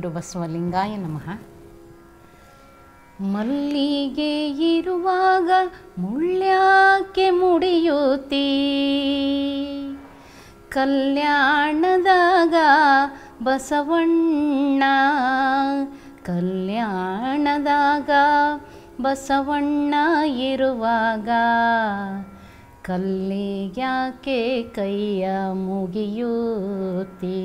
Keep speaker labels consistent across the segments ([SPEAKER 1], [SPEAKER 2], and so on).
[SPEAKER 1] ಗುರು ಬಸವಲಿಂಗಾಯ ನಮಃ ಮಲ್ಲಿಗೆ ಇರುವಾಗ ಮುಳ್ಳ್ಯಾಕೆ ಮುಡಿಯುತ್ತೀ ಕಲ್ಯಾಣದಾಗ ಬಸವಣ್ಣ ಕಲ್ಯಾಣದಾಗ ಬಸವಣ್ಣ ಇರುವಾಗ ಕಲ್ಲಿಗ್ಯಾಕೆ ಕೈಯ ಮುಗಿಯುತ್ತೀ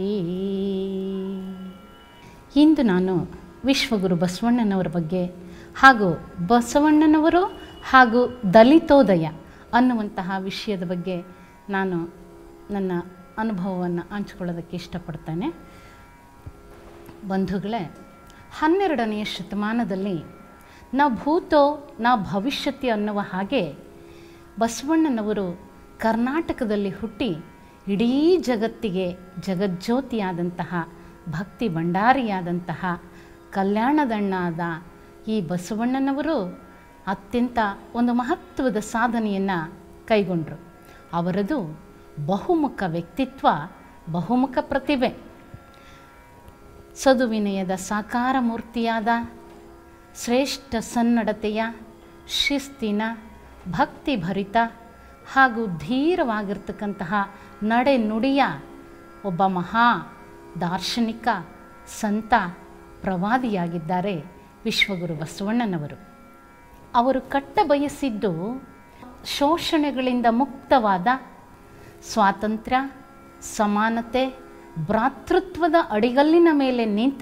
[SPEAKER 1] ಇಂದು ನಾನು ವಿಶ್ವಗುರು ಬಸವಣ್ಣನವರ ಬಗ್ಗೆ ಹಾಗೂ ಬಸವಣ್ಣನವರು ಹಾಗೂ ದಲಿತೋದಯ ಅನ್ನುವಂತಹ ವಿಷಯದ ಬಗ್ಗೆ ನಾನು ನನ್ನ ಅನುಭವವನ್ನು ಹಂಚ್ಕೊಳ್ಳೋದಕ್ಕೆ ಇಷ್ಟಪಡ್ತೇನೆ ಬಂಧುಗಳೇ ಹನ್ನೆರಡನೆಯ ಶತಮಾನದಲ್ಲಿ ನಾ ಭೂತೋ ನಾ ಭವಿಷ್ಯತಿ ಅನ್ನುವ ಹಾಗೆ ಬಸವಣ್ಣನವರು ಕರ್ನಾಟಕದಲ್ಲಿ ಹುಟ್ಟಿ ಇಡೀ ಜಗತ್ತಿಗೆ ಜಗಜ್ಯೋತಿಯಾದಂತಹ ಭಕ್ತಿ ಭಂಡಾರಿಯಾದಂತಹ ಕಲ್ಯಾಣದಣ್ಣಾದ ಈ ಬಸವಣ್ಣನವರು ಅತ್ಯಂತ ಒಂದು ಮಹತ್ವದ ಸಾಧನೆಯನ್ನು ಕೈಗೊಂಡರು ಅವರದು ಬಹುಮುಖ ವ್ಯಕ್ತಿತ್ವ ಬಹುಮುಖ ಪ್ರತಿಭೆ ಸದುವಿನಯದ ಸಾಕಾರ ಮೂರ್ತಿಯಾದ ಶ್ರೇಷ್ಠ ಸನ್ನಡತೆಯ ಶಿಸ್ತಿನ ಭಕ್ತಿಭರಿತ ಹಾಗೂ ಧೀರವಾಗಿರ್ತಕ್ಕಂತಹ ನಡೆ ನುಡಿಯ ಒಬ್ಬ ಮಹಾ ದಾರ್ಶನಿಕ ಸಂತ ಪ್ರವಾದಿಯಾಗಿದ್ದಾರೆ ವಿಶ್ವಗುರು ಬಸವಣ್ಣನವರು ಅವರು ಕಟ್ಟ ಬಯಸಿದ್ದು ಶೋಷಣೆಗಳಿಂದ ಮುಕ್ತವಾದ ಸ್ವಾತಂತ್ರ್ಯ ಸಮಾನತೆ ಭ್ರಾತೃತ್ವದ ಅಡಿಗಲ್ಲಿನ ಮೇಲೆ ನಿಂತ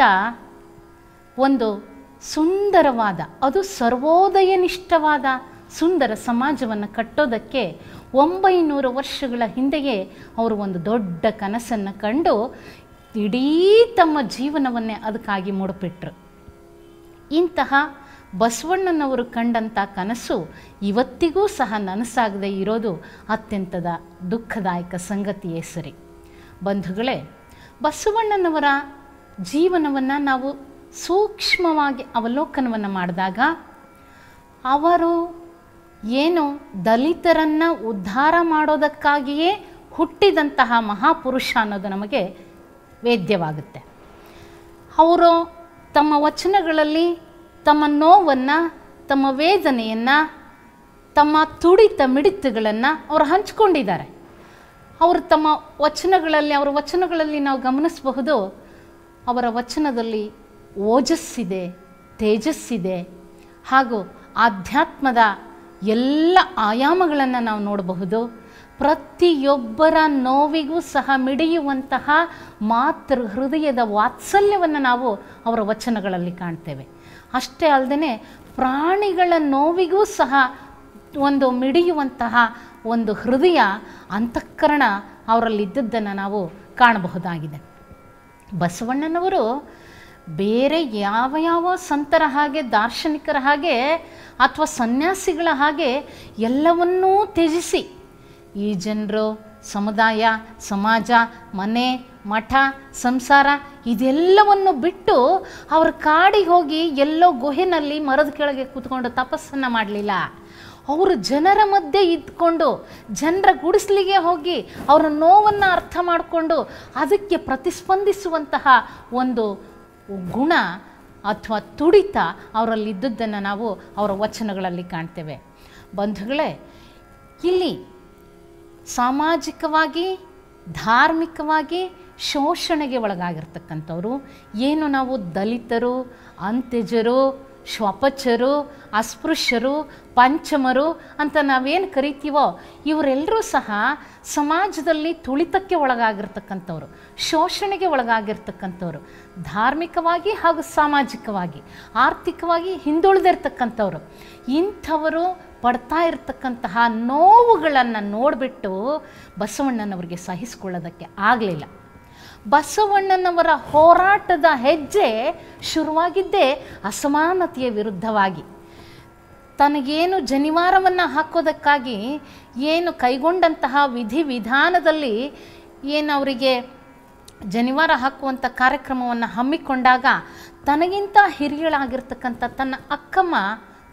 [SPEAKER 1] ಒಂದು ಸುಂದರವಾದ ಅದು ಸರ್ವೋದಯನಿಷ್ಠವಾದ ಸುಂದರ ಸಮಾಜವನ್ನು ಕಟ್ಟೋದಕ್ಕೆ ಒಂಬೈನೂರು ವರ್ಷಗಳ ಹಿಂದೆಯೇ ಅವರು ಒಂದು ದೊಡ್ಡ ಕನಸನ್ನು ಕಂಡು ಇಡೀ ತಮ್ಮ ಜೀವನವನ್ನೇ ಅದಕ್ಕಾಗಿ ಮುಡುಪಿಟ್ರು ಇಂತಹ ಬಸವಣ್ಣನವರು ಕಂಡಂಥ ಕನಸು ಇವತ್ತಿಗೂ ಸಹ ನನಸಾಗದೆ ಇರೋದು ಅತ್ಯಂತದ ದುಃಖದಾಯಕ ಸಂಗತಿಯೇ ಸರಿ ಬಂಧುಗಳೇ ಬಸವಣ್ಣನವರ ಜೀವನವನ್ನು ನಾವು ಸೂಕ್ಷ್ಮವಾಗಿ ಅವಲೋಕನವನ್ನು ಮಾಡಿದಾಗ ಅವರು ಏನು ದಲಿತರನ್ನು ಉದ್ಧಾರ ಮಾಡೋದಕ್ಕಾಗಿಯೇ ಹುಟ್ಟಿದಂತಹ ಮಹಾಪುರುಷ ಅನ್ನೋದು ನಮಗೆ ವೇದ್ಯವಾಗುತ್ತೆ ಅವರು ತಮ್ಮ ವಚನಗಳಲ್ಲಿ ತಮ್ಮ ನೋವನ್ನು ತಮ್ಮ ವೇದನೆಯನ್ನು ತಮ್ಮ ತುಡಿತ ಮಿಡಿತಗಳನ್ನು ಅವರು ಹಂಚ್ಕೊಂಡಿದ್ದಾರೆ ಅವರು ತಮ್ಮ ವಚನಗಳಲ್ಲಿ ಅವರ ವಚನಗಳಲ್ಲಿ ನಾವು ಗಮನಿಸಬಹುದು ಅವರ ವಚನದಲ್ಲಿ ಓಜಸ್ಸಿದೆ ತೇಜಸ್ಸಿದೆ ಹಾಗೂ ಆಧ್ಯಾತ್ಮದ ಎಲ್ಲ ಆಯಾಮಗಳನ್ನು ನಾವು ನೋಡಬಹುದು ಪ್ರತಿಯೊಬ್ಬರ ನೋವಿಗೂ ಸಹ ಮಿಡಿಯುವಂತಹ ಮಾತೃ ಹೃದಯದ ವಾತ್ಸಲ್ಯವನ್ನು ನಾವು ಅವರ ವಚನಗಳಲ್ಲಿ ಕಾಣ್ತೇವೆ ಅಷ್ಟೇ ಅಲ್ಲದೆ ಪ್ರಾಣಿಗಳ ನೋವಿಗೂ ಸಹ ಒಂದು ಮಿಡಿಯುವಂತಹ ಒಂದು ಹೃದಯ ಅಂತಃಕರಣ ಅವರಲ್ಲಿದ್ದದ್ದನ್ನು ನಾವು ಕಾಣಬಹುದಾಗಿದೆ ಬಸವಣ್ಣನವರು ಬೇರೆ ಯಾವ ಯಾವ ಸಂತರ ಹಾಗೆ ದಾರ್ಶನಿಕರ ಹಾಗೆ ಅಥವಾ ಸನ್ಯಾಸಿಗಳ ಹಾಗೆ ಎಲ್ಲವನ್ನೂ ತ್ಯಜಿಸಿ ಈ ಜನರು ಸಮುದಾಯ ಸಮಾಜ ಮನೆ ಮಠ ಸಂಸಾರ ಇದೆಲ್ಲವನ್ನು ಬಿಟ್ಟು ಅವ್ರ ಕಾಡಿಗೆ ಹೋಗಿ ಎಲ್ಲೋ ಗುಹೆನಲ್ಲಿ ಮರದ ಕೆಳಗೆ ಕೂತ್ಕೊಂಡು ತಪಸ್ಸನ್ನು ಮಾಡಲಿಲ್ಲ ಅವರು ಜನರ ಮಧ್ಯೆ ಇದ್ಕೊಂಡು ಜನರ ಗುಡಿಸ್ಲಿಗೆ ಹೋಗಿ ಅವರ ನೋವನ್ನು ಅರ್ಥ ಮಾಡಿಕೊಂಡು ಅದಕ್ಕೆ ಪ್ರತಿಸ್ಪಂದಿಸುವಂತಹ ಒಂದು ಗುಣ ಅಥವಾ ತುಡಿತ ಅವರಲ್ಲಿದ್ದದ್ದನ್ನು ನಾವು ಅವರ ವಚನಗಳಲ್ಲಿ ಕಾಣ್ತೇವೆ ಬಂಧುಗಳೇ ಇಲ್ಲಿ ಸಾಮಾಜಿಕವಾಗಿ ಧಾರ್ಮಿಕವಾಗಿ ಶೋಷಣೆಗೆ ಒಳಗಾಗಿರ್ತಕ್ಕಂಥವ್ರು ಏನು ನಾವು ದಲಿತರು ಅಂತ್ಯಜರು ಶ್ವಪಚರು ಅಸ್ಪೃಶ್ಯರು ಪಂಚಮರು ಅಂತ ನಾವೇನು ಕರಿತೀವೋ ಇವರೆಲ್ಲರೂ ಸಹ ಸಮಾಜದಲ್ಲಿ ತುಳಿತಕ್ಕೆ ಒಳಗಾಗಿರ್ತಕ್ಕಂಥವ್ರು ಶೋಷಣೆಗೆ ಒಳಗಾಗಿರ್ತಕ್ಕಂಥವ್ರು ಧಾರ್ಮಿಕವಾಗಿ ಹಾಗೂ ಸಾಮಾಜಿಕವಾಗಿ ಆರ್ಥಿಕವಾಗಿ ಹಿಂದುಳಿದಿರ್ತಕ್ಕಂಥವ್ರು ಇಂಥವರು ಪಡ್ತಾ ಇರತಕ್ಕಂತಹ ನೋವುಗಳನ್ನು ನೋಡಿಬಿಟ್ಟು ಬಸವಣ್ಣನವರಿಗೆ ಸಹಿಸಿಕೊಳ್ಳೋದಕ್ಕೆ ಆಗಲಿಲ್ಲ ಬಸವಣ್ಣನವರ ಹೋರಾಟದ ಹೆಜ್ಜೆ ಶುರುವಾಗಿದ್ದೇ ಅಸಮಾನತೆಯ ವಿರುದ್ಧವಾಗಿ ತನಗೇನು ಜನಿವಾರವನ್ನು ಹಾಕೋದಕ್ಕಾಗಿ ಏನು ಕೈಗೊಂಡಂತಹ ವಿಧಿವಿಧಾನದಲ್ಲಿ ಏನು ಅವರಿಗೆ ಜನಿವಾರ ಹಾಕುವಂಥ ಕಾರ್ಯಕ್ರಮವನ್ನು ಹಮ್ಮಿಕೊಂಡಾಗ ತನಗಿಂತ ಹಿರಿಯಳಾಗಿರ್ತಕ್ಕಂಥ ತನ್ನ ಅಕ್ಕಮ್ಮ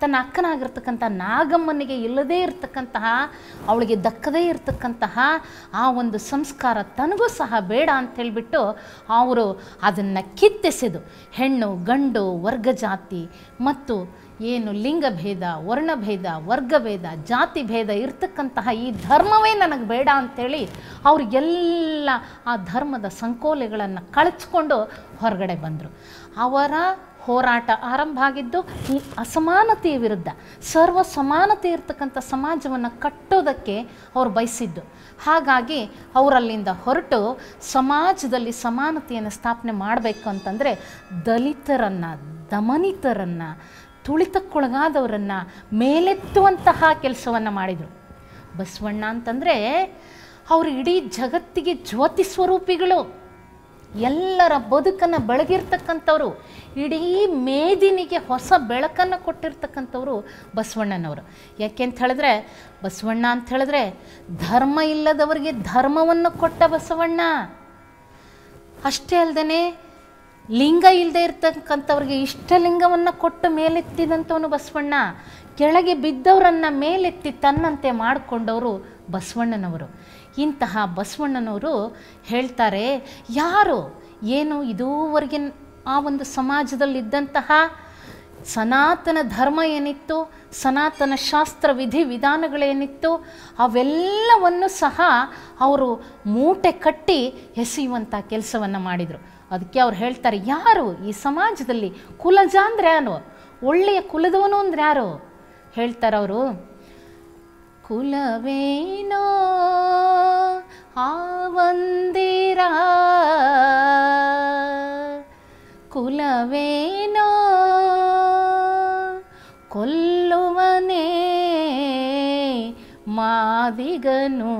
[SPEAKER 1] ತನ್ನ ಅಕ್ಕನಾಗಿರ್ತಕ್ಕಂಥ ನಾಗಮ್ಮನಿಗೆ ಇಲ್ಲದೇ ಇರತಕ್ಕಂತಹ ಅವಳಿಗೆ ದಕ್ಕದೇ ಇರತಕ್ಕಂತಹ ಆ ಒಂದು ಸಂಸ್ಕಾರ ತನಗೂ ಸಹ ಬೇಡ ಅಂತ ಹೇಳಿಬಿಟ್ಟು ಅವರು ಅದನ್ನು ಕಿತ್ತೆಸೆದು ಹೆಣ್ಣು ಗಂಡು ವರ್ಗ ಜಾತಿ ಮತ್ತು ಏನು ಲಿಂಗಭೇದ ವರ್ಣಭೇದ ವರ್ಗಭೇದ ಜಾತಿ ಭೇದ ಇರ್ತಕ್ಕಂತಹ ಈ ಧರ್ಮವೇ ನನಗೆ ಬೇಡ ಅಂಥೇಳಿ ಅವ್ರಿಗೆಲ್ಲ ಆ ಧರ್ಮದ ಸಂಕೋಲೆಗಳನ್ನು ಕಳಚ್ಕೊಂಡು ಹೊರಗಡೆ ಬಂದರು ಅವರ ಹೋರಾಟ ಆರಂಭ ಆಗಿದ್ದು ಈ ಅಸಮಾನತೆಯ ವಿರುದ್ಧ ಸರ್ವ ಸಮಾನತೆ ಇರ್ತಕ್ಕಂಥ ಸಮಾಜವನ್ನು ಕಟ್ಟೋದಕ್ಕೆ ಅವ್ರು ಬಯಸಿದ್ದು ಹಾಗಾಗಿ ಅವರಲ್ಲಿಂದ ಹೊರಟು ಸಮಾಜದಲ್ಲಿ ಸಮಾನತೆಯನ್ನು ಸ್ಥಾಪನೆ ಮಾಡಬೇಕು ಅಂತಂದರೆ ದಲಿತರನ್ನು ದಮನಿತರನ್ನು ತುಳಿತಕ್ಕೊಳಗಾದವರನ್ನು ಮೇಲೆತ್ತುವಂತಹ ಕೆಲಸವನ್ನು ಮಾಡಿದರು ಬಸವಣ್ಣ ಅಂತಂದರೆ ಅವರು ಇಡೀ ಜಗತ್ತಿಗೆ ಜ್ಯೋತಿ ಸ್ವರೂಪಿಗಳು ಎಲ್ಲರ ಬದುಕನ್ನು ಬೆಳಗಿರ್ತಕ್ಕಂಥವ್ರು ಇಡೀ ಮೇದಿನಿಗೆ ಹೊಸ ಬೆಳಕನ್ನು ಕೊಟ್ಟಿರ್ತಕ್ಕಂಥವ್ರು ಬಸವಣ್ಣನವರು ಯಾಕೆಂತ ಹೇಳಿದ್ರೆ ಬಸವಣ್ಣ ಅಂತ ಹೇಳಿದ್ರೆ ಧರ್ಮ ಇಲ್ಲದವರಿಗೆ ಧರ್ಮವನ್ನು ಕೊಟ್ಟ ಬಸವಣ್ಣ ಅಷ್ಟೇ ಅಲ್ಲದೆ ಲಿಂಗ ಇಲ್ಲದೆ ಇರ್ತಕ್ಕಂಥವ್ರಿಗೆ ಇಷ್ಟಲಿಂಗವನ್ನು ಕೊಟ್ಟು ಮೇಲೆತ್ತಿದಂಥವನು ಬಸವಣ್ಣ ಕೆಳಗೆ ಬಿದ್ದವರನ್ನು ಮೇಲೆತ್ತಿ ತನ್ನಂತೆ ಮಾಡಿಕೊಂಡವರು ಬಸವಣ್ಣನವರು ಇಂತಹ ಬಸವಣ್ಣನವರು ಹೇಳ್ತಾರೆ ಯಾರು ಏನು ಇದುವರೆಗೆ ಆ ಒಂದು ಸಮಾಜದಲ್ಲಿದ್ದಂತಹ ಸನಾತನ ಧರ್ಮ ಏನಿತ್ತು ಸನಾತನ ಶಾಸ್ತ್ರ ವಿಧಿ ವಿಧಾನಗಳೇನಿತ್ತು ಅವೆಲ್ಲವನ್ನು ಸಹ ಅವರು ಮೂಟೆ ಕಟ್ಟಿ ಎಸೆಯುವಂಥ ಕೆಲಸವನ್ನು ಮಾಡಿದರು ಅದಕ್ಕೆ ಅವ್ರು ಹೇಳ್ತಾರೆ ಯಾರು ಈ ಸಮಾಜದಲ್ಲಿ ಕುಲಜ ಅಂದರೆ ಯಾರು ಒಳ್ಳೆಯ ಕುಲದವನು ಅಂದ್ರೆ ಯಾರು ಹೇಳ್ತಾರೆ ಅವರು ಕುಲವೇನೋ ಆವಂದಿರ ಕುಲವೇನೋ ಕೊಲ್ಲುವನೇ ಮಾದಿಗನು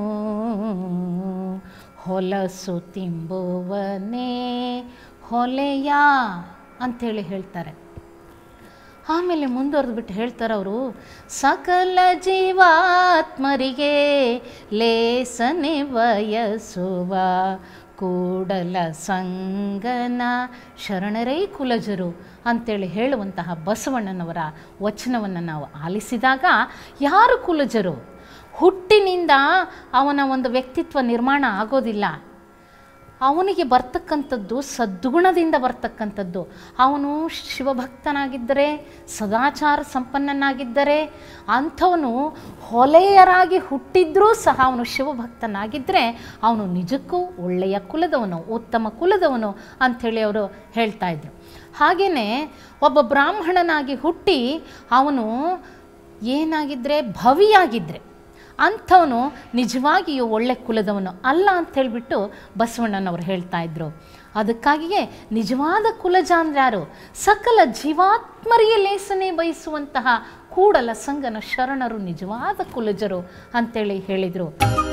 [SPEAKER 1] ಹೊಲಸು ತಿಂಬುವನೇ ಹೊಲೆಯ ಅಂಥೇಳಿ ಹೇಳ್ತಾರೆ ಆಮೇಲೆ ಮುಂದುವರೆದ್ಬಿಟ್ಟು ಹೇಳ್ತಾರೆ ಅವರು ಸಕಲ ಜೀವಾತ್ಮರಿಗೆ ಲೇಸನೆ ಬಯಸುವ ಕೂಡಲ ಸಂಗನ ಶರಣರೇ ಕುಲಜರು ಅಂತೇಳಿ ಹೇಳುವಂತಹ ಬಸವಣ್ಣನವರ ವಚನವನ್ನು ನಾವು ಆಲಿಸಿದಾಗ ಯಾರು ಕುಲಜರು ಹುಟ್ಟಿನಿಂದ ಅವನ ಒಂದು ವ್ಯಕ್ತಿತ್ವ ನಿರ್ಮಾಣ ಆಗೋದಿಲ್ಲ ಅವನಿಗೆ ಬರ್ತಕ್ಕಂಥದ್ದು ಸದ್ಗುಣದಿಂದ ಬರ್ತಕ್ಕಂಥದ್ದು ಅವನು ಶಿವಭಕ್ತನಾಗಿದ್ದರೆ ಸದಾಚಾರ ಸಂಪನ್ನನಾಗಿದ್ದರೆ ಅಂಥವನು ಹೊಲೆಯರಾಗಿ ಹುಟ್ಟಿದ್ರೂ ಸಹ ಅವನು ಶಿವಭಕ್ತನಾಗಿದ್ದರೆ ಅವನು ನಿಜಕ್ಕೂ ಒಳ್ಳೆಯ ಕುಲದವನು ಉತ್ತಮ ಕುಲದವನು ಅಂಥೇಳಿ ಅವರು ಹೇಳ್ತಾ ಇದ್ರು ಹಾಗೆಯೇ ಒಬ್ಬ ಬ್ರಾಹ್ಮಣನಾಗಿ ಹುಟ್ಟಿ ಅವನು ಏನಾಗಿದ್ದರೆ ಭವಿಯಾಗಿದ್ದರೆ ಅಂಥವನು ನಿಜವಾಗಿಯೂ ಒಳ್ಳೆ ಕುಲದವನು ಅಲ್ಲ ಅಂತ ಹೇಳಿಬಿಟ್ಟು ಬಸವಣ್ಣನವರು ಹೇಳ್ತಾ ಇದ್ರು ಅದಕ್ಕಾಗಿಯೇ ನಿಜವಾದ ಕುಲಜ ಅಂದ್ರೆ ಯಾರು ಸಕಲ ಜೀವಾತ್ಮರಿಗೆ ಲೇಸನೆ ಬಯಸುವಂತಹ ಕೂಡಲ ಸಂಗನ ಶರಣರು ನಿಜವಾದ ಕುಲಜರು ಅಂತೇಳಿ ಹೇಳಿದರು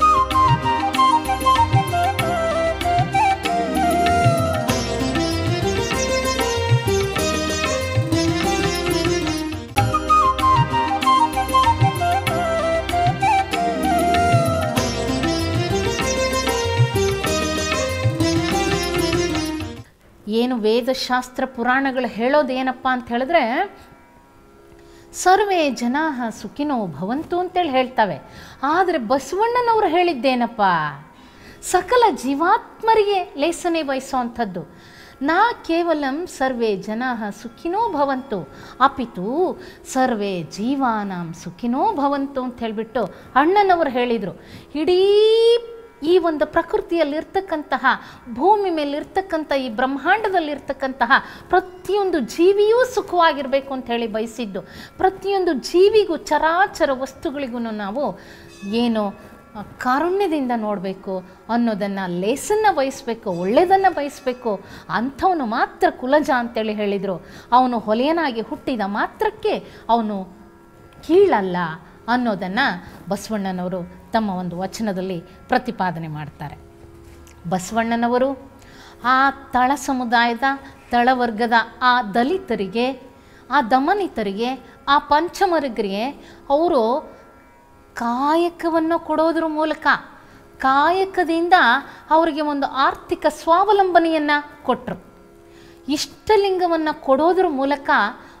[SPEAKER 1] ಏನು ವೇದಶಾಸ್ತ್ರ ಪುರಾಣಗಳು ಹೇಳೋದೇನಪ್ಪ ಅಂತ ಹೇಳಿದ್ರೆ ಸರ್ವೇ ಜನಾ ಸುಖಿನೋ ಭವಂತು ಅಂತೇಳಿ ಹೇಳ್ತವೆ ಆದರೆ ಬಸವಣ್ಣನವರು ಹೇಳಿದ್ದೇನಪ್ಪ ಸಕಲ ಜೀವಾತ್ಮರಿಗೆ ಲೇಸನೆ ವಹಿಸೋವಂಥದ್ದು ನಾ ಕೇವಲಂ ಸರ್ವೇ ಜನಾ ಸುಖಿನೋ ಭವಂತು ಅಪಿತು ಸರ್ವೇ ಜೀವಾನಾಂ ಸುಖಿನೋ ಭವಂತು ಅಂತ ಹೇಳಿಬಿಟ್ಟು ಅಣ್ಣನವರು ಹೇಳಿದರು ಇಡೀ ಈ ಒಂದು ಪ್ರಕೃತಿಯಲ್ಲಿರ್ತಕ್ಕಂತಹ ಭೂಮಿ ಮೇಲಿರ್ತಕ್ಕಂಥ ಈ ಬ್ರಹ್ಮಾಂಡದಲ್ಲಿರ್ತಕ್ಕಂತಹ ಪ್ರತಿಯೊಂದು ಜೀವಿಯೂ ಸುಖವಾಗಿರಬೇಕು ಅಂತ ಹೇಳಿ ಬಯಸಿದ್ದು ಪ್ರತಿಯೊಂದು ಜೀವಿಗೂ ಚರಾಚರ ವಸ್ತುಗಳಿಗೂ ನಾವು ಏನು ಕಾರುಣ್ಯದಿಂದ ನೋಡಬೇಕು ಅನ್ನೋದನ್ನು ಲೇಸನ್ನು ಬಯಸಬೇಕು ಒಳ್ಳೆಯದನ್ನು ಬಯಸಬೇಕು ಅಂಥವನು ಮಾತ್ರ ಕುಲಜ ಅಂತೇಳಿ ಹೇಳಿದರು ಅವನು ಹೊಲೆಯನಾಗಿ ಹುಟ್ಟಿದ ಮಾತ್ರಕ್ಕೆ ಅವನು ಕೀಳಲ್ಲ ಅನ್ನೋದನ್ನು ಬಸವಣ್ಣನವರು ತಮ್ಮ ಒಂದು ವಚನದಲ್ಲಿ ಪ್ರತಿಪಾದನೆ ಮಾಡ್ತಾರೆ ಬಸವಣ್ಣನವರು ಆ ತಳ ಸಮುದಾಯದ ತಳವರ್ಗದ ಆ ದಲಿತರಿಗೆ ಆ ದಮನಿತರಿಗೆ ಆ ಪಂಚಮರ್ಗರಿಗೆ ಅವರು ಕಾಯಕವನ್ನು ಕೊಡೋದ್ರ ಮೂಲಕ ಕಾಯಕದಿಂದ ಅವರಿಗೆ ಒಂದು ಆರ್ಥಿಕ ಸ್ವಾವಲಂಬನೆಯನ್ನು ಕೊಟ್ಟರು ಇಷ್ಟಲಿಂಗವನ್ನು ಕೊಡೋದ್ರ ಮೂಲಕ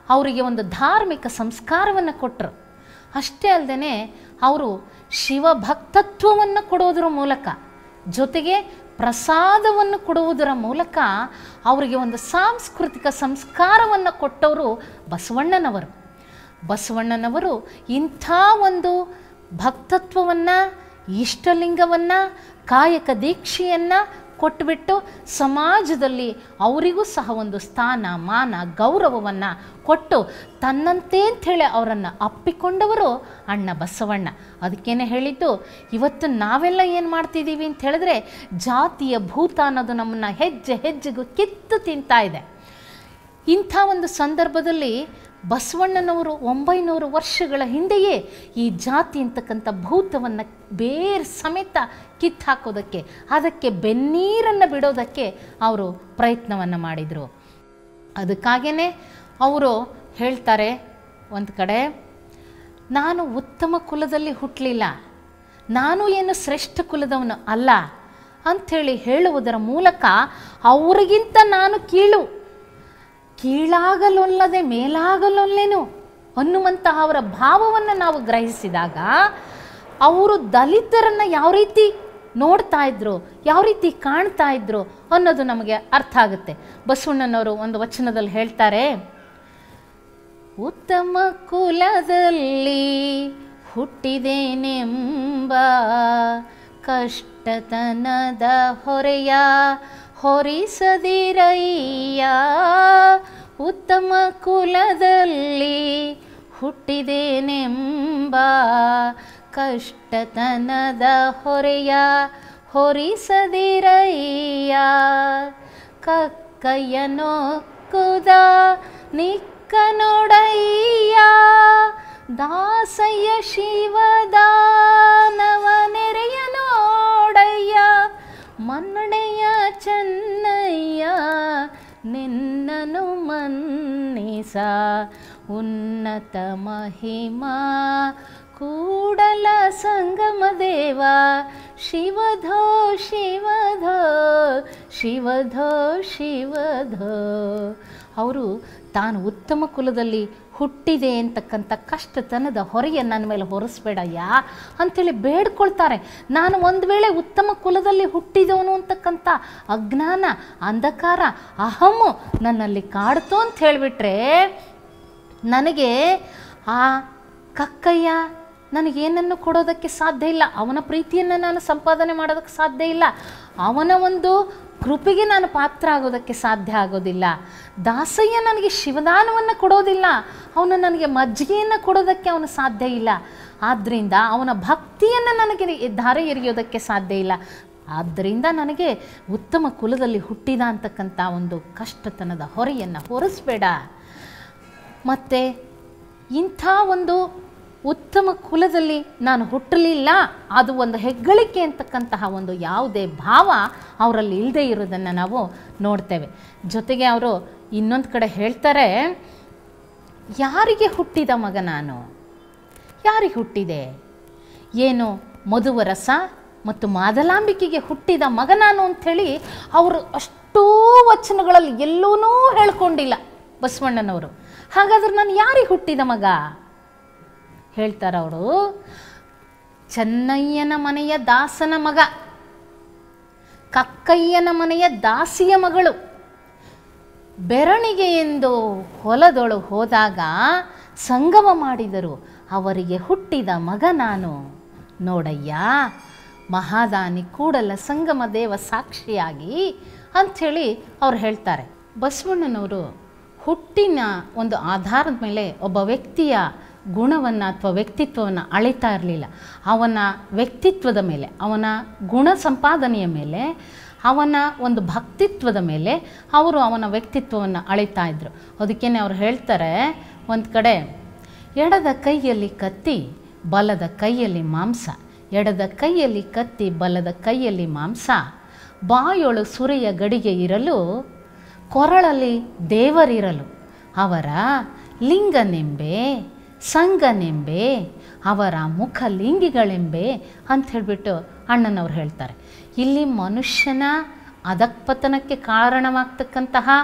[SPEAKER 1] ಅವರಿಗೆ ಒಂದು ಧಾರ್ಮಿಕ ಸಂಸ್ಕಾರವನ್ನು ಕೊಟ್ಟರು ಅಷ್ಟೇ ಅಲ್ಲದೆ ಅವರು ಶಿವಭಕ್ತತ್ವವನ್ನು ಕೊಡೋದರ ಮೂಲಕ ಜೊತೆಗೆ ಪ್ರಸಾದವನ್ನು ಕೊಡುವುದರ ಮೂಲಕ ಅವರಿಗೆ ಒಂದು ಸಾಂಸ್ಕೃತಿಕ ಸಂಸ್ಕಾರವನ್ನು ಕೊಟ್ಟವರು ಬಸವಣ್ಣನವರು ಬಸವಣ್ಣನವರು ಇಂಥ ಒಂದು ಭಕ್ತತ್ವವನ್ನು ಇಷ್ಟಲಿಂಗವನ್ನು ಕಾಯಕ ದೀಕ್ಷೆಯನ್ನು ಕೊಟ್ಟುಬಿಟ್ಟು ಸಮಾಜದಲ್ಲಿ ಅವರಿಗೂ ಸಹ ಒಂದು ಸ್ಥಾನ ಮಾನ ಗೌರವವನ್ನು ಕೊಟ್ಟು ತನ್ನಂತೆ ಅಂಥೇಳಿ ಅವರನ್ನು ಅಪ್ಪಿಕೊಂಡವರು ಅಣ್ಣ ಬಸವಣ್ಣ ಅದಕ್ಕೇನೆ ಹೇಳಿದ್ದು ಇವತ್ತು ನಾವೆಲ್ಲ ಏನು ಮಾಡ್ತಿದ್ದೀವಿ ಅಂತ ಹೇಳಿದ್ರೆ ಜಾತಿಯ ಭೂತ ಅನ್ನೋದು ನಮ್ಮನ್ನು ಹೆಜ್ಜೆ ಹೆಜ್ಜೆಗೂ ಕಿತ್ತು ತಿಂತಾ ಇದೆ ಇಂಥ ಒಂದು ಸಂದರ್ಭದಲ್ಲಿ ಬಸವಣ್ಣನವರು ಒಂಬೈನೂರು ವರ್ಷಗಳ ಹಿಂದೆಯೇ ಈ ಜಾತಿ ಅಂತಕ್ಕಂಥ ಭೂತವನ್ನು ಬೇರ್ ಸಮೇತ ಕಿತ್ತು ಹಾಕೋದಕ್ಕೆ ಅದಕ್ಕೆ ಬೆನ್ನೀರನ್ನು ಬಿಡೋದಕ್ಕೆ ಅವರು ಪ್ರಯತ್ನವನ್ನು ಮಾಡಿದರು ಅದಕ್ಕಾಗೇ ಅವರು ಹೇಳ್ತಾರೆ ಒಂದು ಕಡೆ ನಾನು ಉತ್ತಮ ಕುಲದಲ್ಲಿ ಹುಟ್ಟಲಿಲ್ಲ ನಾನು ಏನು ಶ್ರೇಷ್ಠ ಕುಲದವನು ಅಲ್ಲ ಅಂಥೇಳಿ ಹೇಳುವುದರ ಮೂಲಕ ಅವರಿಗಿಂತ ನಾನು ಕೀಳು ಕೀಳಾಗಲೊಲ್ಲದೆ ಮೇಲಾಗಲೊಲ್ಲೆನು ಅನ್ನುವಂತಹ ಅವರ ಭಾವವನ್ನು ನಾವು ಗ್ರಹಿಸಿದಾಗ ಅವರು ದಲಿತರನ್ನು ಯಾವ ರೀತಿ ನೋಡ್ತಾ ಇದ್ರು ಯಾವ ರೀತಿ ಕಾಣ್ತಾ ಇದ್ರು ಅನ್ನೋದು ನಮಗೆ ಅರ್ಥ ಆಗುತ್ತೆ ಬಸವಣ್ಣನವರು ಒಂದು ವಚನದಲ್ಲಿ ಹೇಳ್ತಾರೆ ಉತ್ತಮ ಕುಲದಲ್ಲಿ ಹುಟ್ಟಿದೇನೆಂಬ ಕಷ್ಟತನದ ಹೊರೆಯ ಹೊರಿಸದಿರಯ್ಯ ಉತ್ತಮ ಕುಲದಲ್ಲಿ ಹುಟ್ಟಿದೇನೆಂಬ ಕಷ್ಟತನದ ಹೊರೆಯ ಹೊರಿಸದಿರಯ್ಯ ಕಕ್ಕಯ್ಯನೋ ಕುದ ನಿಕ್ಕ ನೋಡಯ್ಯ ದಾಸಯ್ಯ ಶಿವದಾನವ ನೆರೆಯ ನೋಡಯ್ಯ ಮನ್ನಣೆಯ ಚೆನ್ನಯ್ಯ ನಿನ್ನನು ಮನ್ನಿಸ ಉನ್ನತ ಮಹಿಮಾ ಕೂಡಲ ಸಂಗಮ ದೇವ ಶಿವಧೋ ಶಿವಧೋ ಶಿವಧೋ ಶಿವಧೋ ಅವರು ತಾನು ಉತ್ತಮ ಕುಲದಲ್ಲಿ ಹುಟ್ಟಿದೆ ಅಂತಕ್ಕಂಥ ಕಷ್ಟತನದ ಹೊರೆಯನ್ನು ನನ್ನ ಮೇಲೆ ಹೊರಿಸ್ಬೇಡಯ್ಯ ಅಂಥೇಳಿ ಬೇಡ್ಕೊಳ್ತಾರೆ ನಾನು ಒಂದು ವೇಳೆ ಉತ್ತಮ ಕುಲದಲ್ಲಿ ಹುಟ್ಟಿದವನು ಅಂತಕ್ಕಂಥ ಅಜ್ಞಾನ ಅಂಧಕಾರ ಅಹಮ್ಮು ನನ್ನಲ್ಲಿ ಕಾಡ್ತು ಅಂತ ಹೇಳಿಬಿಟ್ರೆ ನನಗೆ ಆ ಕಕ್ಕಯ್ಯ ನನಗೇನನ್ನು ಕೊಡೋದಕ್ಕೆ ಸಾಧ್ಯ ಇಲ್ಲ ಅವನ ಪ್ರೀತಿಯನ್ನು ನಾನು ಸಂಪಾದನೆ ಮಾಡೋದಕ್ಕೆ ಸಾಧ್ಯ ಇಲ್ಲ ಅವನ ಒಂದು ಕೃಪೆಗೆ ನಾನು ಪಾತ್ರ ಆಗೋದಕ್ಕೆ ಸಾಧ್ಯ ಆಗೋದಿಲ್ಲ ದಾಸಯ್ಯ ನನಗೆ ಶಿವದಾನವನ್ನು ಕೊಡೋದಿಲ್ಲ ಅವನು ನನಗೆ ಮಜ್ಜಿಗೆಯನ್ನು ಕೊಡೋದಕ್ಕೆ ಅವನು ಸಾಧ್ಯ ಇಲ್ಲ ಆದ್ದರಿಂದ ಅವನ ಭಕ್ತಿಯನ್ನು ನನಗೆ ಧಾರೆ ಎರೆಯೋದಕ್ಕೆ ಸಾಧ್ಯ ಇಲ್ಲ ಆದ್ದರಿಂದ ನನಗೆ ಉತ್ತಮ ಕುಲದಲ್ಲಿ ಹುಟ್ಟಿದ ಅಂತಕ್ಕಂಥ ಒಂದು ಕಷ್ಟತನದ ಹೊರೆಯನ್ನು ಹೊರಿಸ್ಬೇಡ ಮತ್ತು ಇಂಥ ಒಂದು ಉತ್ತಮ ಕುಲದಲ್ಲಿ ನಾನು ಹುಟ್ಟಲಿಲ್ಲ ಅದು ಒಂದು ಹೆಗ್ಗಳಿಕೆ ಅಂತಕ್ಕಂತಹ ಒಂದು ಯಾವುದೇ ಭಾವ ಅವರಲ್ಲಿ ಇಲ್ಲದೆ ಇರೋದನ್ನು ನಾವು ನೋಡ್ತೇವೆ ಜೊತೆಗೆ ಅವರು ಇನ್ನೊಂದು ಕಡೆ ಹೇಳ್ತಾರೆ ಯಾರಿಗೆ ಹುಟ್ಟಿದ ಮಗ ನಾನು ಯಾರಿಗೆ ಹುಟ್ಟಿದೆ ಏನು ಮಧುವರಸ ಮತ್ತು ಮಾದಲಾಂಬಿಕೆಗೆ ಹುಟ್ಟಿದ ಮಗ ನಾನು ಅಂಥೇಳಿ ಅವರು ಅಷ್ಟೂ ವಚನಗಳಲ್ಲಿ ಎಲ್ಲೂ ಹೇಳ್ಕೊಂಡಿಲ್ಲ ಬಸವಣ್ಣನವರು ಹಾಗಾದ್ರೆ ನಾನು ಯಾರಿಗೆ ಹುಟ್ಟಿದ ಮಗ ಹೇಳ್ತಾರೆ ಅವರು ಚೆನ್ನಯ್ಯನ ಮನೆಯ ದಾಸನ ಮಗ ಕಕ್ಕಯ್ಯನ ಮನೆಯ ದಾಸಿಯ ಮಗಳು ಬೆರಣಿಗೆ ಎಂದು ಹೊಲದೊಳು ಹೋದಾಗ ಸಂಗಮ ಮಾಡಿದರು ಅವರಿಗೆ ಹುಟ್ಟಿದ ಮಗ ನಾನು ನೋಡಯ್ಯ ಮಹಾದಾನಿ ಕೂಡಲ ಸಂಗಮ ದೇವ ಸಾಕ್ಷಿಯಾಗಿ ಅಂಥೇಳಿ ಅವ್ರು ಹೇಳ್ತಾರೆ ಬಸವಣ್ಣನವರು ಹುಟ್ಟಿನ ಒಂದು ಆಧಾರದ ಮೇಲೆ ಒಬ್ಬ ವ್ಯಕ್ತಿಯ ಗುಣವನ್ನು ಅಥವಾ ವ್ಯಕ್ತಿತ್ವವನ್ನು ಅಳಿತಾ ಇರಲಿಲ್ಲ ಅವನ ವ್ಯಕ್ತಿತ್ವದ ಮೇಲೆ ಅವನ ಗುಣ ಸಂಪಾದನೆಯ ಮೇಲೆ ಅವನ ಒಂದು ಭಕ್ತಿತ್ವದ ಮೇಲೆ ಅವರು ಅವನ ವ್ಯಕ್ತಿತ್ವವನ್ನು ಅಳಿತಾ ಇದ್ದರು ಅದಕ್ಕೇನೆ ಅವ್ರು ಹೇಳ್ತಾರೆ ಒಂದು ಕಡೆ ಎಡದ ಕೈಯಲ್ಲಿ ಕತ್ತಿ ಬಲದ ಕೈಯಲ್ಲಿ ಮಾಂಸ ಎಡದ ಕೈಯಲ್ಲಿ ಕತ್ತಿ ಬಲದ ಕೈಯಲ್ಲಿ ಮಾಂಸ ಬಾಯೊಳು ಸುರೆಯ ಗಡಿಗೆ ಇರಲು ಕೊರಳಲ್ಲಿ ದೇವರಿರಲು ಅವರ ಲಿಂಗನೆಂಬೆ ಸಂಗನೆಂಬೆ ಅವರ ಮುಖ ಲಿಂಗಿಗಳೆಂಬೆ ಅಂತ ಹೇಳಿಬಿಟ್ಟು ಅಣ್ಣನವ್ರು ಹೇಳ್ತಾರೆ ಇಲ್ಲಿ ಮನುಷ್ಯನ ಅಧಕ್ಪತನಕ್ಕೆ ಕಾರಣವಾಗ್ತಕ್ಕಂತಹ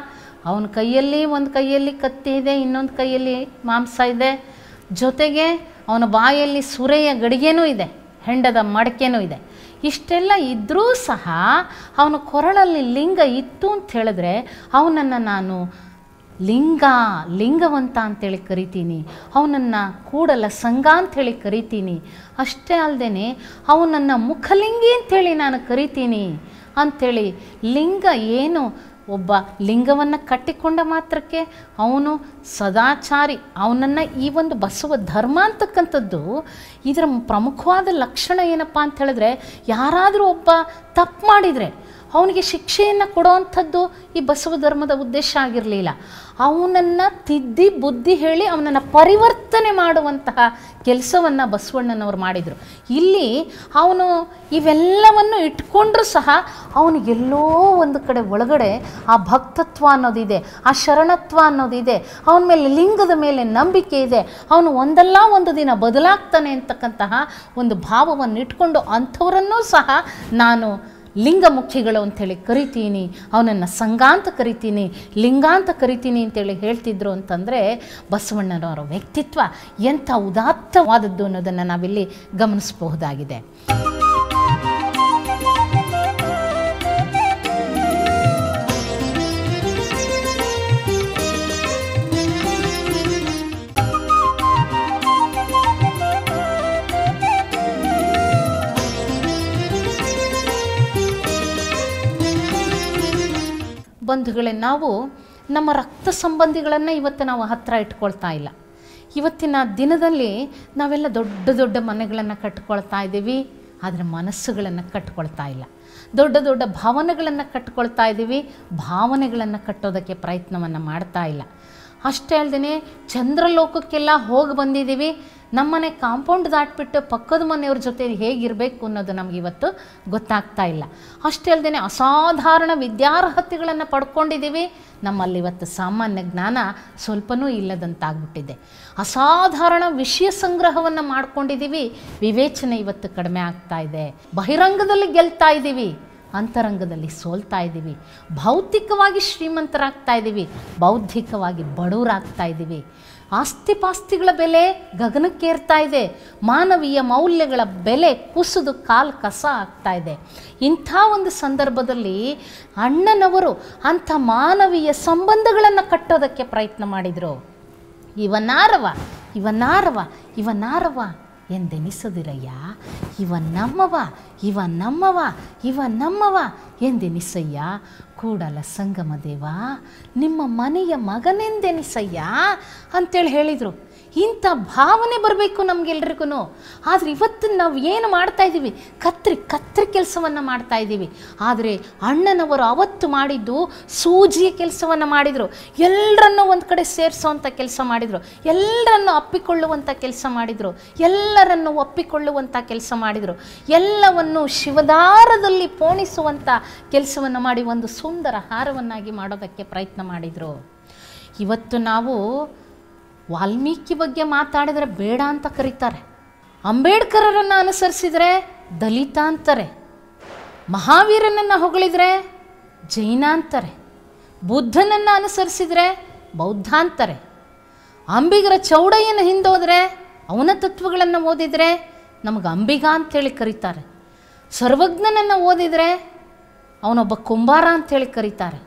[SPEAKER 1] ಅವನ ಕೈಯಲ್ಲಿ ಒಂದು ಕೈಯಲ್ಲಿ ಕತ್ತಿ ಇದೆ ಇನ್ನೊಂದು ಕೈಯಲ್ಲಿ ಮಾಂಸ ಇದೆ ಜೊತೆಗೆ ಅವನ ಬಾಯಲ್ಲಿ ಸುರೆಯ ಗಡಿಗೆನೂ ಇದೆ ಹೆಂಡದ ಮಡಕೆನೂ ಇದೆ ಇಷ್ಟೆಲ್ಲ ಇದ್ದರೂ ಸಹ ಅವನ ಕೊರಳಲ್ಲಿ ಲಿಂಗ ಇತ್ತು ಅಂತ ಹೇಳಿದ್ರೆ ಅವನನ್ನು ನಾನು ಲಿಂಗ ಲಿಂಗವಂತ ಅಂತೇಳಿ ಕರಿತೀನಿ ಅವನನ್ನು ಕೂಡಲ ಸಂಘ ಅಂಥೇಳಿ ಕರಿತೀನಿ ಅಷ್ಟೇ ಅಲ್ಲದೆ ಅವನನ್ನು ಮುಖಲಿಂಗಿ ಅಂಥೇಳಿ ನಾನು ಕರಿತೀನಿ ಅಂಥೇಳಿ ಲಿಂಗ ಏನು ಒಬ್ಬ ಲಿಂಗವನ್ನು ಕಟ್ಟಿಕೊಂಡ ಮಾತ್ರಕ್ಕೆ ಅವನು ಸದಾಚಾರಿ ಅವನನ್ನು ಈ ಒಂದು ಬಸವ ಧರ್ಮ ಅಂತಕ್ಕಂಥದ್ದು ಇದರ ಪ್ರಮುಖವಾದ ಲಕ್ಷಣ ಏನಪ್ಪ ಅಂತ ಹೇಳಿದ್ರೆ ಯಾರಾದರೂ ಒಬ್ಬ ತಪ್ಪು ಮಾಡಿದರೆ ಅವನಿಗೆ ಶಿಕ್ಷೆಯನ್ನು ಕೊಡುವಂಥದ್ದು ಈ ಬಸವ ಧರ್ಮದ ಉದ್ದೇಶ ಆಗಿರಲಿಲ್ಲ ಅವನನ್ನು ತಿದ್ದಿ ಬುದ್ಧಿ ಹೇಳಿ ಅವನನ್ನು ಪರಿವರ್ತನೆ ಮಾಡುವಂತಹ ಕೆಲಸವನ್ನು ಬಸವಣ್ಣನವರು ಮಾಡಿದರು ಇಲ್ಲಿ ಅವನು ಇವೆಲ್ಲವನ್ನು ಇಟ್ಕೊಂಡ್ರೂ ಸಹ ಅವನಿಗೆಲ್ಲೋ ಒಂದು ಕಡೆ ಒಳಗಡೆ ಆ ಭಕ್ತತ್ವ ಅನ್ನೋದಿದೆ ಆ ಶರಣತ್ವ ಅನ್ನೋದಿದೆ ಅವನ ಮೇಲೆ ಲಿಂಗದ ಮೇಲೆ ನಂಬಿಕೆ ಇದೆ ಅವನು ಒಂದಲ್ಲ ಒಂದು ದಿನ ಬದಲಾಗ್ತಾನೆ ಅಂತಕ್ಕಂತಹ ಒಂದು ಭಾವವನ್ನು ಇಟ್ಕೊಂಡು ಅಂಥವರನ್ನೂ ಸಹ ನಾನು ಲಿಂಗಮುಖಿಗಳು ಅಂಥೇಳಿ ಕರಿತೀನಿ ಅವನನ್ನು ಸಂಘ ಅಂತ ಕರಿತೀನಿ ಲಿಂಗ ಅಂತ ಕರಿತೀನಿ ಅಂತೇಳಿ ಹೇಳ್ತಿದ್ರು ಅಂತಂದರೆ ಬಸವಣ್ಣನವರ ವ್ಯಕ್ತಿತ್ವ ಎಂಥ ಉದಾತ್ತವಾದದ್ದು ಅನ್ನೋದನ್ನು ನಾವಿಲ್ಲಿ ಗಮನಿಸಬಹುದಾಗಿದೆ ಬಂಧುಗಳೇ ನಾವು ನಮ್ಮ ರಕ್ತ ಸಂಬಂಧಿಗಳನ್ನು ಇವತ್ತು ನಾವು ಹತ್ತಿರ ಇಟ್ಕೊಳ್ತಾ ಇಲ್ಲ ಇವತ್ತಿನ ದಿನದಲ್ಲಿ ನಾವೆಲ್ಲ ದೊಡ್ಡ ದೊಡ್ಡ ಮನೆಗಳನ್ನು ಕಟ್ಕೊಳ್ತಾ ಇದ್ದೀವಿ ಆದರೆ ಮನಸ್ಸುಗಳನ್ನು ಕಟ್ಕೊಳ್ತಾ ಇಲ್ಲ ದೊಡ್ಡ ದೊಡ್ಡ ಭಾವನೆಗಳನ್ನು ಕಟ್ಕೊಳ್ತಾ ಇದ್ದೀವಿ ಭಾವನೆಗಳನ್ನು ಕಟ್ಟೋದಕ್ಕೆ ಪ್ರಯತ್ನವನ್ನು ಮಾಡ್ತಾ ಇಲ್ಲ ಅಷ್ಟೇ ಅಲ್ಲದೆ ಚಂದ್ರಲೋಕಕ್ಕೆಲ್ಲ ಹೋಗಿ ಬಂದಿದ್ದೀವಿ ನಮ್ಮನೆ ಕಾಂಪೌಂಡ್ ದಾಟ್ಬಿಟ್ಟು ಪಕ್ಕದ ಮನೆಯವ್ರ ಜೊತೆ ಹೇಗಿರಬೇಕು ಅನ್ನೋದು ನಮಗೆ ಇವತ್ತು ಗೊತ್ತಾಗ್ತಾ ಇಲ್ಲ ಅಷ್ಟೇ ಅಲ್ಲದೆ ಅಸಾಧಾರಣ ವಿದ್ಯಾರ್ಹತೆಗಳನ್ನು ಪಡ್ಕೊಂಡಿದ್ದೀವಿ ನಮ್ಮಲ್ಲಿ ಇವತ್ತು ಸಾಮಾನ್ಯ ಜ್ಞಾನ ಸ್ವಲ್ಪನೂ ಇಲ್ಲದಂತಾಗ್ಬಿಟ್ಟಿದೆ ಅಸಾಧಾರಣ ವಿಷಯ ಸಂಗ್ರಹವನ್ನು ಮಾಡ್ಕೊಂಡಿದ್ದೀವಿ ವಿವೇಚನೆ ಇವತ್ತು ಕಡಿಮೆ ಆಗ್ತಾ ಇದೆ ಬಹಿರಂಗದಲ್ಲಿ ಗೆಲ್ತಾ ಇದ್ದೀವಿ ಅಂತರಂಗದಲ್ಲಿ ಸೋಲ್ತಾ ಇದ್ದೀವಿ ಭೌತಿಕವಾಗಿ ಶ್ರೀಮಂತರಾಗ್ತಾ ಇದ್ದೀವಿ ಬೌದ್ಧಿಕವಾಗಿ ಬಡವರಾಗ್ತಾ ಇದ್ದೀವಿ ಆಸ್ತಿಪಾಸ್ತಿಗಳ ಬೆಲೆ ಗಗನಕ್ಕೇರ್ತಾ ಇದೆ ಮಾನವೀಯ ಮೌಲ್ಯಗಳ ಬೆಲೆ ಕುಸಿದು ಕಾಲು ಕಸ ಆಗ್ತಾ ಇದೆ ಇಂಥ ಒಂದು ಸಂದರ್ಭದಲ್ಲಿ ಅಣ್ಣನವರು ಅಂಥ ಮಾನವೀಯ ಸಂಬಂಧಗಳನ್ನು ಕಟ್ಟೋದಕ್ಕೆ ಪ್ರಯತ್ನ ಮಾಡಿದರು ಇವನಾರವ ಇವನಾರವ ಇವನಾರವ ಎಂದೆನಿಸದಿರಯ್ಯ ಇವ ನಮ್ಮವ ಇವ ನಮ್ಮವ ಇವ ನಮ್ಮವ ಎಂದೆನಿಸಯ್ಯ ಕೂಡಲ ಸಂಗಮ ದೇವ ನಿಮ್ಮ ಮನೆಯ ಮಗನೆಂದೆನಿಸಯ್ಯ ಅಂತೇಳಿ ಹೇಳಿದರು ಇಂಥ ಭಾವನೆ ಬರಬೇಕು ನಮಗೆಲ್ರಿಗೂ ಆದರೆ ಇವತ್ತು ನಾವು ಏನು ಮಾಡ್ತಾ ಇದ್ದೀವಿ ಕತ್ರಿ ಕತ್ರಿ ಕೆಲಸವನ್ನು ಮಾಡ್ತಾ ಇದ್ದೀವಿ ಆದರೆ ಅಣ್ಣನವರು ಅವತ್ತು ಮಾಡಿದ್ದು ಸೂಜಿಯ ಕೆಲಸವನ್ನು ಮಾಡಿದರು ಎಲ್ಲರನ್ನೂ ಒಂದು ಕಡೆ ಸೇರಿಸೋವಂಥ ಕೆಲಸ ಮಾಡಿದರು ಎಲ್ಲರನ್ನು ಅಪ್ಪಿಕೊಳ್ಳುವಂಥ ಕೆಲಸ ಮಾಡಿದರು ಎಲ್ಲರನ್ನು ಒಪ್ಪಿಕೊಳ್ಳುವಂಥ ಕೆಲಸ ಮಾಡಿದರು ಎಲ್ಲವನ್ನು ಶಿವದಾರದಲ್ಲಿ ಪೋಣಿಸುವಂಥ ಕೆಲಸವನ್ನು ಮಾಡಿ ಒಂದು ಸುಂದರ ಹಾರವನ್ನಾಗಿ ಮಾಡೋದಕ್ಕೆ ಪ್ರಯತ್ನ ಮಾಡಿದರು ಇವತ್ತು ನಾವು ವಾಲ್ಮೀಕಿ ಬಗ್ಗೆ ಮಾತಾಡಿದರೆ ಬೇಡ ಅಂತ ಕರೀತಾರೆ ಅಂಬೇಡ್ಕರರನ್ನು ಅನುಸರಿಸಿದರೆ ದಲಿತ ಅಂತಾರೆ ಮಹಾವೀರನನ್ನು ಹೊಗಳಿದರೆ ಜೈನ ಅಂತಾರೆ ಬುದ್ಧನನ್ನು ಅನುಸರಿಸಿದರೆ ಬೌದ್ಧ ಅಂತಾರೆ ಅಂಬಿಗರ ಚೌಡಯ್ಯನ ಹಿಂದೋದ್ರೆ ಅವನ ತತ್ವಗಳನ್ನು ಓದಿದರೆ ನಮಗೆ ಅಂಬಿಗ ಅಂತೇಳಿ ಕರೀತಾರೆ ಸರ್ವಜ್ಞನನ್ನು ಓದಿದರೆ ಅವನೊಬ್ಬ ಕುಂಬಾರ ಅಂತೇಳಿ ಕರೀತಾರೆ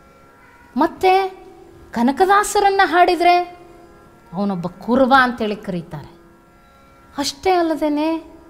[SPEAKER 1] ಮತ್ತು ಕನಕದಾಸರನ್ನು ಹಾಡಿದರೆ ಅವನೊಬ್ಬ ಕುರುಬ ಅಂತೇಳಿ ಕರೀತಾರೆ ಅಷ್ಟೇ ಅಲ್ಲದೇ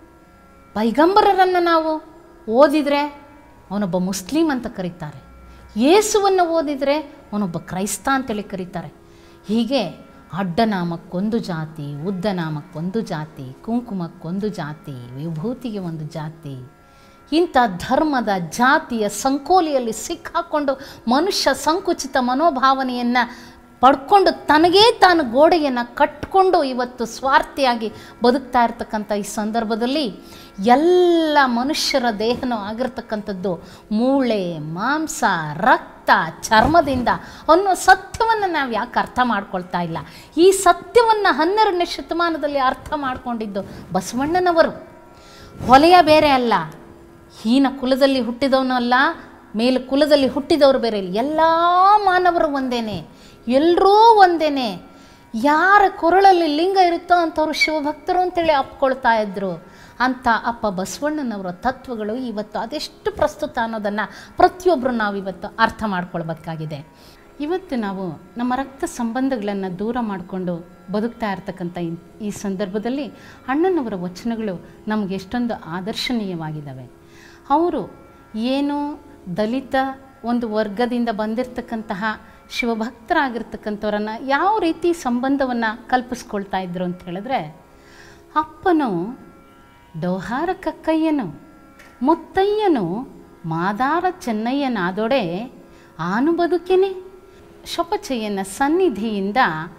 [SPEAKER 1] ಪೈಗಂಬರರನ್ನು ನಾವು ಓದಿದರೆ ಅವನೊಬ್ಬ ಮುಸ್ಲಿಂ ಅಂತ ಕರೀತಾರೆ ಯೇಸುವನ್ನು ಓದಿದರೆ ಅವನೊಬ್ಬ ಕ್ರೈಸ್ತ ಅಂತೇಳಿ ಕರೀತಾರೆ ಹೀಗೆ ಅಡ್ಡನಾಮಕ್ಕೊಂದು ಜಾತಿ ಉದ್ದನಾಮಕ್ಕೊಂದು ಜಾತಿ ಕುಂಕುಮಕ್ಕೊಂದು ಜಾತಿ ವಿಭೂತಿಗೆ ಒಂದು ಜಾತಿ ಇಂಥ ಧರ್ಮದ ಜಾತಿಯ ಸಂಕೋಲಿಯಲ್ಲಿ ಸಿಕ್ಕಾಕೊಂಡು ಮನುಷ್ಯ ಸಂಕುಚಿತ ಮನೋಭಾವನೆಯನ್ನು ಪಡ್ಕೊಂಡು ತನಗೇ ತಾನು ಗೋಡೆಯನ್ನು ಕಟ್ಕೊಂಡು ಇವತ್ತು ಸ್ವಾರ್ಥಿಯಾಗಿ ಬದುಕ್ತಾ ಇರ್ತಕ್ಕಂಥ ಈ ಸಂದರ್ಭದಲ್ಲಿ ಎಲ್ಲ ಮನುಷ್ಯರ ದೇಹನೂ ಆಗಿರ್ತಕ್ಕಂಥದ್ದು ಮೂಳೆ ಮಾಂಸ ರಕ್ತ ಚರ್ಮದಿಂದ ಅನ್ನೋ ಸತ್ಯವನ್ನು ನಾವು ಯಾಕೆ ಅರ್ಥ ಮಾಡ್ಕೊಳ್ತಾ ಇಲ್ಲ ಈ ಸತ್ಯವನ್ನು ಹನ್ನೆರಡನೇ ಶತಮಾನದಲ್ಲಿ ಅರ್ಥ ಮಾಡಿಕೊಂಡಿದ್ದು ಬಸವಣ್ಣನವರು ಹೊಲೆಯ ಬೇರೆ ಅಲ್ಲ ಹೀನ ಕುಲದಲ್ಲಿ ಹುಟ್ಟಿದವನು ಅಲ್ಲ ಮೇಲು ಕುಲದಲ್ಲಿ ಹುಟ್ಟಿದವರು ಬೇರೆ ಇಲ್ಲ ಎಲ್ಲ ಮಾನವರು ಒಂದೇನೆ ಎಲ್ಲರೂ ಒಂದೇನೆ ಯಾರ ಕೊರಳಲ್ಲಿ ಲಿಂಗ ಇರುತ್ತೋ ಅಂಥವ್ರು ಶಿವಭಕ್ತರು ಅಂತೇಳಿ ಅಪ್ಕೊಳ್ತಾ ಇದ್ರು ಅಂಥ ಅಪ್ಪ ಬಸವಣ್ಣನವರ ತತ್ವಗಳು ಇವತ್ತು ಅದೆಷ್ಟು ಪ್ರಸ್ತುತ ಅನ್ನೋದನ್ನು ಪ್ರತಿಯೊಬ್ಬರು ನಾವು ಇವತ್ತು ಅರ್ಥ ಮಾಡ್ಕೊಳ್ಬೇಕಾಗಿದೆ ಇವತ್ತು ನಾವು ನಮ್ಮ ರಕ್ತ ಸಂಬಂಧಗಳನ್ನು ದೂರ ಮಾಡಿಕೊಂಡು ಬದುಕ್ತಾ ಇರ್ತಕ್ಕಂಥ ಈ- ಈ ಸಂದರ್ಭದಲ್ಲಿ ಅಣ್ಣನವರ ವಚನಗಳು ನಮಗೆ ಎಷ್ಟೊಂದು ಆದರ್ಶನೀಯವಾಗಿದ್ದಾವೆ ಅವರು ಏನು ದಲಿತ ಒಂದು ವರ್ಗದಿಂದ ಬಂದಿರತಕ್ಕಂತಹ ಶಿವಭಕ್ತರಾಗಿರ್ತಕ್ಕಂಥವ್ರನ್ನು ಯಾವ ರೀತಿ ಸಂಬಂಧವನ್ನು ಕಲ್ಪಿಸ್ಕೊಳ್ತಾ ಇದ್ರು ಅಂತ ಹೇಳಿದ್ರೆ ಅಪ್ಪನು ಡೋಹಾರ ಕಕ್ಕಯ್ಯನು ಮುತ್ತಯ್ಯನು ಮಾದಾರ ಚೆನ್ನಯ್ಯನಾದೊಡೆ ಆನು ಬದುಕಿನಿ ಶೊಪಚಯ್ಯನ ಸನ್ನಿಧಿಯಿಂದ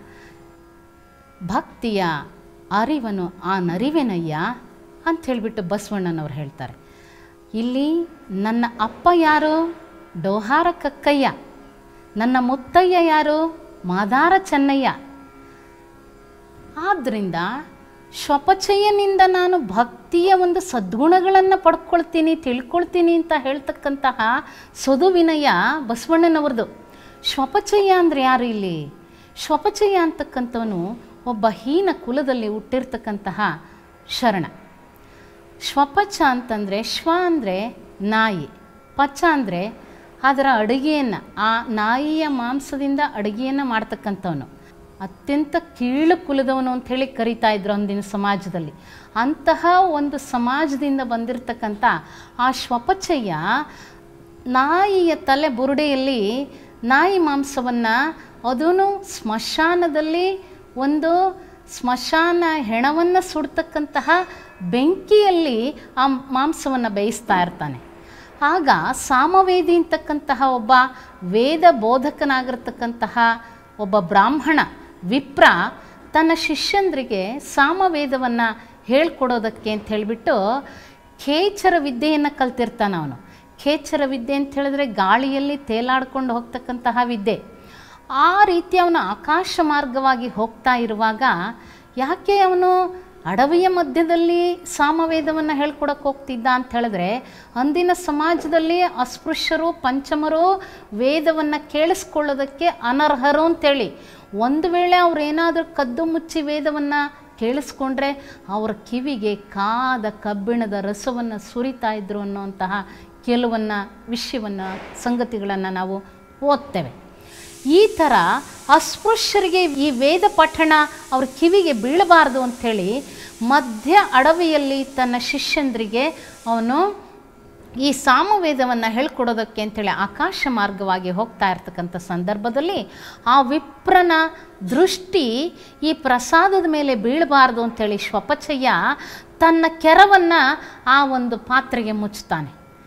[SPEAKER 1] ಭಕ್ತಿಯ ಅರಿವನು ಆ ನರಿವೆನಯ್ಯ ಅಂತ ಹೇಳಿಬಿಟ್ಟು ಬಸವಣ್ಣನವ್ರು ಹೇಳ್ತಾರೆ ಇಲ್ಲಿ ನನ್ನ ಅಪ್ಪ ಯಾರು ಡೋಹಾರ ಕಕ್ಕಯ್ಯ ನನ್ನ ಮುತ್ತಯ್ಯ ಯಾರು ಮಾದಾರ ಚೆನ್ನಯ್ಯ ಆದ್ದರಿಂದ ಶ್ವಪಚಯನಿಂದ ನಾನು ಭಕ್ತಿಯ ಒಂದು ಸದ್ಗುಣಗಳನ್ನು ಪಡ್ಕೊಳ್ತೀನಿ ತಿಳ್ಕೊಳ್ತೀನಿ ಅಂತ ಹೇಳ್ತಕ್ಕಂತಹ ಸದುವಿನಯ ಬಸವಣ್ಣನವ್ರದ್ದು ಶ್ವಪಚಯ ಅಂದರೆ ಯಾರು ಇಲ್ಲಿ ಶ್ವಪಚಯ ಅಂತಕ್ಕಂಥವನು ಒಬ್ಬ ಹೀನ ಕುಲದಲ್ಲಿ ಹುಟ್ಟಿರ್ತಕ್ಕಂತಹ ಶರಣ ಶ್ವಪಚ ಅಂತಂದರೆ ಶ್ವ ಅಂದರೆ ನಾಯಿ ಪಚ ಅಂದರೆ ಅದರ ಅಡುಗೆಯನ್ನು ಆ ನಾಯಿಯ ಮಾಂಸದಿಂದ ಅಡುಗೆಯನ್ನು ಮಾಡ್ತಕ್ಕಂಥವನು ಅತ್ಯಂತ ಕೀಳು ಕುಲದವನು ಅಂಥೇಳಿ ಕರಿತಾ ಇದ್ರು ಅಂದಿನ ಸಮಾಜದಲ್ಲಿ ಅಂತಹ ಒಂದು ಸಮಾಜದಿಂದ ಬಂದಿರತಕ್ಕಂಥ ಆ ಶ್ವಪಚಯ್ಯ ನಾಯಿಯ ತಲೆ ಬುರುಡೆಯಲ್ಲಿ ನಾಯಿ ಮಾಂಸವನ್ನು ಅದೂ ಸ್ಮಶಾನದಲ್ಲಿ ಒಂದು ಸ್ಮಶಾನ ಹೆಣವನ್ನು ಸುಡ್ತಕ್ಕಂತಹ ಬೆಂಕಿಯಲ್ಲಿ ಆ ಮಾಂಸವನ್ನು ಬೇಯಿಸ್ತಾ ಇರ್ತಾನೆ ಆಗ ಸಾಮವೇದಿ ಅಂತಕ್ಕಂತಹ ಒಬ್ಬ ವೇದ ಬೋಧಕನಾಗಿರ್ತಕ್ಕಂತಹ ಒಬ್ಬ ಬ್ರಾಹ್ಮಣ ವಿಪ್ರ ತನ್ನ ಶಿಷ್ಯಂದ್ರಿಗೆ ಸಾಮವೇದವನ್ನು ಹೇಳ್ಕೊಡೋದಕ್ಕೆ ಅಂತ ಹೇಳಿಬಿಟ್ಟು ಖೇಚರ ವಿದ್ಯೆಯನ್ನು ಕಲ್ತಿರ್ತಾನೆ ಅವನು ಖೇಚರ ವಿದ್ಯೆ ಅಂತ ಹೇಳಿದ್ರೆ ಗಾಳಿಯಲ್ಲಿ ತೇಲಾಡ್ಕೊಂಡು ಹೋಗ್ತಕ್ಕಂತಹ ವಿದ್ಯೆ ಆ ರೀತಿ ಅವನು ಆಕಾಶ ಮಾರ್ಗವಾಗಿ ಹೋಗ್ತಾ ಇರುವಾಗ ಯಾಕೆ ಅವನು ಅಡವಿಯ ಮಧ್ಯದಲ್ಲಿ ಸಾಮವೇದವನ್ನು ಹೇಳ್ಕೊಡಕ್ಕೆ ಹೋಗ್ತಿದ್ದ ಅಂತ ಹೇಳಿದ್ರೆ ಅಂದಿನ ಸಮಾಜದಲ್ಲಿ ಅಸ್ಪೃಶ್ಯರು ಪಂಚಮರು ವೇದವನ್ನು ಕೇಳಿಸ್ಕೊಳ್ಳೋದಕ್ಕೆ ಅನರ್ಹರು ಅಂತೇಳಿ ಒಂದು ವೇಳೆ ಅವ್ರು ಏನಾದರೂ ಕದ್ದು ಮುಚ್ಚಿ ವೇದವನ್ನು ಕೇಳಿಸ್ಕೊಂಡ್ರೆ ಅವರ ಕಿವಿಗೆ ಕಾದ ಕಬ್ಬಿಣದ ರಸವನ್ನು ಸುರಿತಾ ಇದ್ರು ಅನ್ನುವಂತಹ ಕೆಲವನ್ನ ವಿಷಯವನ್ನು ಸಂಗತಿಗಳನ್ನು ನಾವು ಓದ್ತೇವೆ ಈ ಥರ ಅಸ್ಪೃಶ್ಯರಿಗೆ ಈ ವೇದ ಪಠಣ ಅವ್ರ ಕಿವಿಗೆ ಬೀಳಬಾರ್ದು ಅಂಥೇಳಿ ಮಧ್ಯ ಅಡವಿಯಲ್ಲಿ ತನ್ನ ಶಿಷ್ಯಂದ್ರಿಗೆ ಅವನು ಈ ಸಾಮವೇದವನ್ನು ಹೇಳ್ಕೊಡೋದಕ್ಕೆ ಅಂತೇಳಿ ಆಕಾಶ ಮಾರ್ಗವಾಗಿ ಹೋಗ್ತಾ ಇರ್ತಕ್ಕಂಥ ಸಂದರ್ಭದಲ್ಲಿ ಆ ವಿಪ್ರನ ದೃಷ್ಟಿ ಈ ಪ್ರಸಾದದ ಮೇಲೆ ಬೀಳಬಾರ್ದು ಅಂತೇಳಿ ಶ್ವಪಚಯ್ಯ ತನ್ನ ಕೆರವನ್ನು ಆ ಒಂದು ಪಾತ್ರೆಗೆ ಮುಚ್ತಾನೆ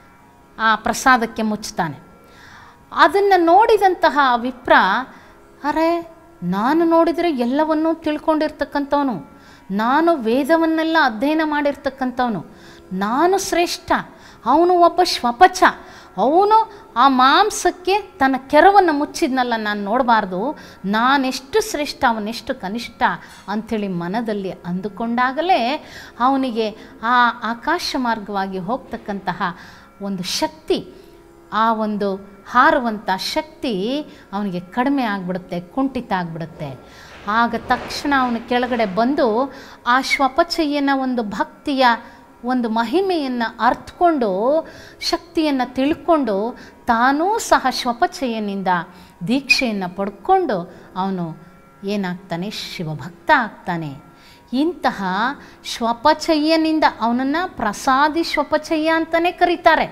[SPEAKER 1] ಆ ಪ್ರಸಾದಕ್ಕೆ ಮುಚ್ತಾನೆ ಅದನ್ನು ನೋಡಿದಂತಹ ಆ ವಿಪ್ರ ಅರೆ ನಾನು ನೋಡಿದರೆ ಎಲ್ಲವನ್ನೂ ತಿಳ್ಕೊಂಡಿರ್ತಕ್ಕಂಥವನು ನಾನು ವೇದವನ್ನೆಲ್ಲ ಅಧ್ಯಯನ ಮಾಡಿರ್ತಕ್ಕಂಥವನು ನಾನು ಶ್ರೇಷ್ಠ ಅವನು ಒಬ್ಬ ಶ್ವಪಚ ಅವನು ಆ ಮಾಂಸಕ್ಕೆ ತನ್ನ ಕೆರವನ್ನು ಮುಚ್ಚಿದ್ನಲ್ಲ ನಾನು ನೋಡಬಾರ್ದು ನಾನೆಷ್ಟು ಶ್ರೇಷ್ಠ ಅವನೆಷ್ಟು ಕನಿಷ್ಠ ಅಂಥೇಳಿ ಮನದಲ್ಲಿ ಅಂದುಕೊಂಡಾಗಲೇ ಅವನಿಗೆ ಆ ಆಕಾಶ ಮಾರ್ಗವಾಗಿ ಹೋಗ್ತಕ್ಕಂತಹ ಒಂದು ಶಕ್ತಿ ಆ ಒಂದು ಹಾರುವಂಥ ಶಕ್ತಿ ಅವನಿಗೆ ಕಡಿಮೆ ಆಗಿಬಿಡುತ್ತೆ ಕುಂಠಿತ ಆಗಿಬಿಡುತ್ತೆ ಆಗ ತಕ್ಷಣ ಅವನು ಕೆಳಗಡೆ ಬಂದು ಆ ಶ್ವಪಚಯ್ಯನ ಒಂದು ಭಕ್ತಿಯ ಒಂದು ಮಹಿಮೆಯನ್ನು ಅರ್ಥಕೊಂಡು ಶಕ್ತಿಯನ್ನು ತಿಳ್ಕೊಂಡು ತಾನೂ ಸಹ ಶ್ವಪಚಯ್ಯನಿಂದ ದೀಕ್ಷೆಯನ್ನು ಪಡ್ಕೊಂಡು ಅವನು ಏನಾಗ್ತಾನೆ ಶಿವಭಕ್ತ ಆಗ್ತಾನೆ ಇಂತಹ ಶ್ವಪಚಯ್ಯನಿಂದ ಅವನನ್ನು ಪ್ರಸಾದಿ ಶ್ವಪಚಯ್ಯ ಅಂತಲೇ ಕರೀತಾರೆ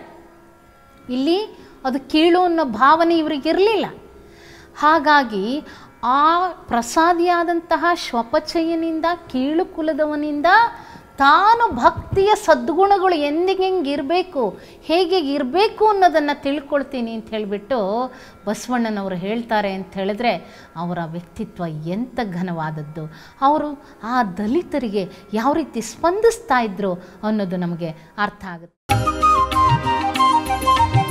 [SPEAKER 1] ಇಲ್ಲಿ ಅದು ಕೀಳು ಅನ್ನೋ ಭಾವನೆ ಇವರಿಗೆ ಇರಲಿಲ್ಲ ಹಾಗಾಗಿ ಆ ಪ್ರಸಾದಿಯಾದಂತಹ ಶ್ವಪಚಯ್ಯನಿಂದ ಕೀಳು ಕುಲದವನಿಂದ ತಾನು ಭಕ್ತಿಯ ಸದ್ಗುಣಗಳು ಎಂದಿಗೆಂಗೆ ಇರಬೇಕು ಹೇಗೆ ಇರಬೇಕು ಅನ್ನೋದನ್ನು ತಿಳ್ಕೊಳ್ತೀನಿ ಅಂತ ಹೇಳಿಬಿಟ್ಟು ಬಸವಣ್ಣನವರು ಹೇಳ್ತಾರೆ ಅಂತ ಹೇಳಿದ್ರೆ ಅವರ ವ್ಯಕ್ತಿತ್ವ ಎಂಥ ಘನವಾದದ್ದು ಅವರು ಆ ದಲಿತರಿಗೆ ಯಾವ ರೀತಿ ಸ್ಪಂದಿಸ್ತಾ ಇದ್ರು ಅನ್ನೋದು ನಮಗೆ ಅರ್ಥ ಆಗುತ್ತೆ